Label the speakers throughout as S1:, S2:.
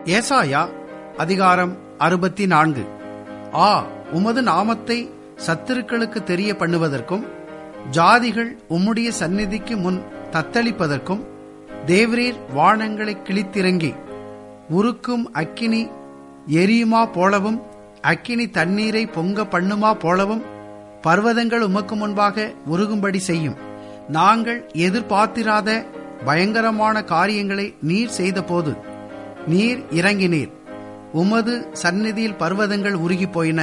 S1: ஏசாயா அதிகாரம் அறுபத்தி நான்கு ஆ உமது நாமத்தை சத்துருக்களுக்கு தெரிய பண்ணுவதற்கும் ஜாதிகள் உம்முடைய சந்நிதிக்கு முன் தத்தளிப்பதற்கும் தேவரீர் வானங்களை கிழித்திறங்கி உருக்கும் அக்கினி எரியுமா போலவும் அக்கினி தண்ணீரை பொங்க பண்ணுமா போலவும் பர்வதங்கள் உமக்கு முன்பாக உருகும்படி செய்யும் நாங்கள் எதிர்பார்த்திராத பயங்கரமான காரியங்களை நீர் செய்தபோது நீர் இறங்கினீர் உமது சந்நிதியில் பர்வதங்கள் உருகிப் போயின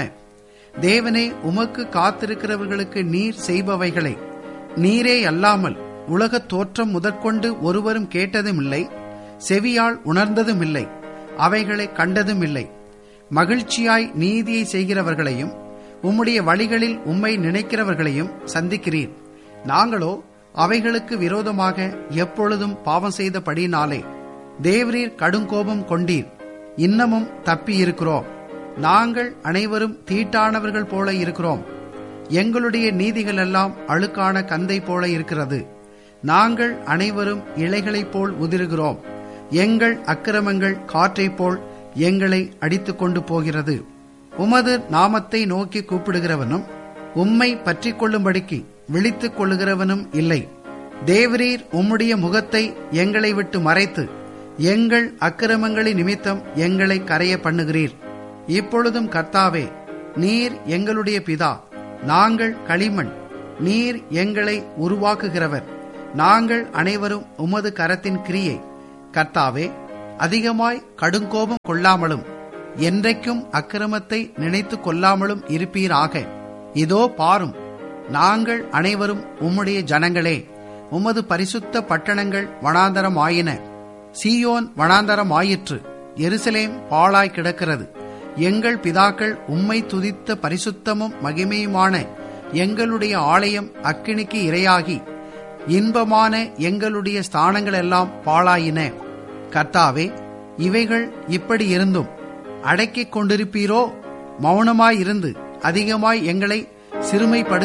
S1: தேவனே உமக்கு காத்திருக்கிறவர்களுக்கு நீர் செய்பவைகளை நீரே அல்லாமல் உலகத் தோற்றம் முதற்கொண்டு ஒருவரும் கேட்டதும் இல்லை செவியால் உணர்ந்ததும் இல்லை அவைகளை கண்டதும் இல்லை மகிழ்ச்சியாய் நீதியை செய்கிறவர்களையும் உம்முடைய வழிகளில் உம்மை நினைக்கிறவர்களையும் சந்திக்கிறீர் நாங்களோ அவைகளுக்கு விரோதமாக எப்பொழுதும் பாவம் செய்தபடினாலே தேவரீர் கடுங்கோபம் கொண்டீர் இன்னமும் தப்பி இருக்கிறோம் நாங்கள் அனைவரும் தீட்டானவர்கள் போல இருக்கிறோம் எங்களுடைய நீதிகள் எல்லாம் அழுக்கான கந்தை போல இருக்கிறது நாங்கள் அனைவரும் இலைகளைப் போல் உதிருகிறோம் எங்கள் அக்கிரமங்கள் காற்றைப் போல் எங்களை அடித்துக் கொண்டு போகிறது உமது நாமத்தை நோக்கி கூப்பிடுகிறவனும் உம்மை பற்றிக் கொள்ளும்படிக்கு விழித்துக் கொள்ளுகிறவனும் இல்லை தேவரீர் உம்முடைய முகத்தை எங்களை விட்டு மறைத்து எங்கள் அக்கிரமங்களின் நிமித்தம் எங்களை கரைய பண்ணுகிறீர் இப்பொழுதும் கர்த்தாவே நீர் எங்களுடைய பிதா நாங்கள் களிமண் நீர் எங்களை உருவாக்குகிறவர் நாங்கள் அனைவரும் உமது கரத்தின் கிரியை கர்த்தாவே அதிகமாய் கடுங்கோபம் கொள்ளாமலும் என்றைக்கும் அக்கிரமத்தை நினைத்து கொள்ளாமலும் இருப்பீராக இதோ பாரும் நாங்கள் அனைவரும் உம்முடைய ஜனங்களே உமது பரிசுத்த பட்டணங்கள் வனாந்தரம் ஆயின சீயோன் வனாந்தரம் ஆயிற்று எருசலேம் பாழாய் கிடக்கிறது எங்கள் பிதாக்கள் உம்மை துதித்த பரிசுத்தமும் மகிமையுமான எங்களுடைய ஆலயம் அக்கினிக்கு இரையாகி இன்பமான எங்களுடைய ஸ்தானங்கள் எல்லாம் பாழாயின கர்த்தாவே இவைகள் இப்படி இருந்தும் அடக்கிக் கொண்டிருப்பீரோ மௌனமாயிருந்து அதிகமாய் எங்களை சிறுமைப்படுத்த